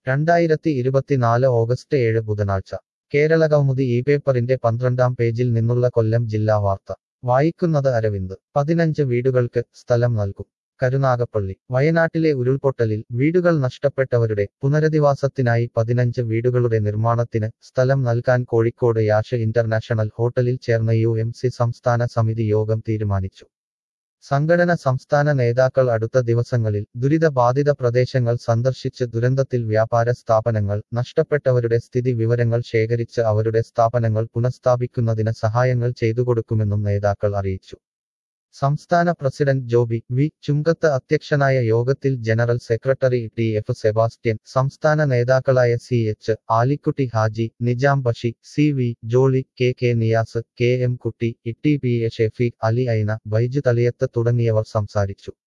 രണ്ടായിരത്തി ഇരുപത്തിനാല് ഓഗസ്റ്റ് ഏഴ് ബുധനാഴ്ച കേരളകൗമുദി ഈ പേപ്പറിന്റെ പന്ത്രണ്ടാം പേജിൽ നിന്നുള്ള കൊല്ലം ജില്ലാ വാർത്ത വായിക്കുന്നത് അരവിന്ദ് പതിനഞ്ച് വീടുകൾക്ക് സ്ഥലം നൽകും കരുനാഗപ്പള്ളി വയനാട്ടിലെ ഉരുൾപൊട്ടലിൽ വീടുകൾ നഷ്ടപ്പെട്ടവരുടെ പുനരധിവാസത്തിനായി പതിനഞ്ച് വീടുകളുടെ നിർമ്മാണത്തിന് സ്ഥലം നൽകാൻ കോഴിക്കോട് യാഷ് ഇന്റർനാഷണൽ ഹോട്ടലിൽ ചേർന്ന യു എം സി സംസ്ഥാന സമിതി യോഗം തീരുമാനിച്ചു സംഘടന സംസ്ഥാന നേതാക്കൾ അടുത്ത ദിവസങ്ങളിൽ ദുരിതബാധിത പ്രദേശങ്ങൾ സന്ദർശിച്ച് ദുരന്തത്തിൽ വ്യാപാര സ്ഥാപനങ്ങൾ നഷ്ടപ്പെട്ടവരുടെ സ്ഥിതി വിവരങ്ങൾ ശേഖരിച്ച് അവരുടെ സ്ഥാപനങ്ങൾ പുനഃസ്ഥാപിക്കുന്നതിന് സഹായങ്ങൾ ചെയ്തുകൊടുക്കുമെന്നും നേതാക്കൾ അറിയിച്ചു സംസ്ഥാന പ്രസിഡന്റ് ജോബി വി ചുങ്കത്ത് അധ്യക്ഷനായ യോഗത്തിൽ general secretary T F Sebastian സംസ്ഥാന നേതാക്കളായ C H Alikutty Haji Nijam Bashi C V Jolly K K Niyas K M Kutty Itty P A Shefeeq Ali ഐന ബൈജു തളിയത്ത് തുടങ്ങിയവർ സംസാരിച്ചു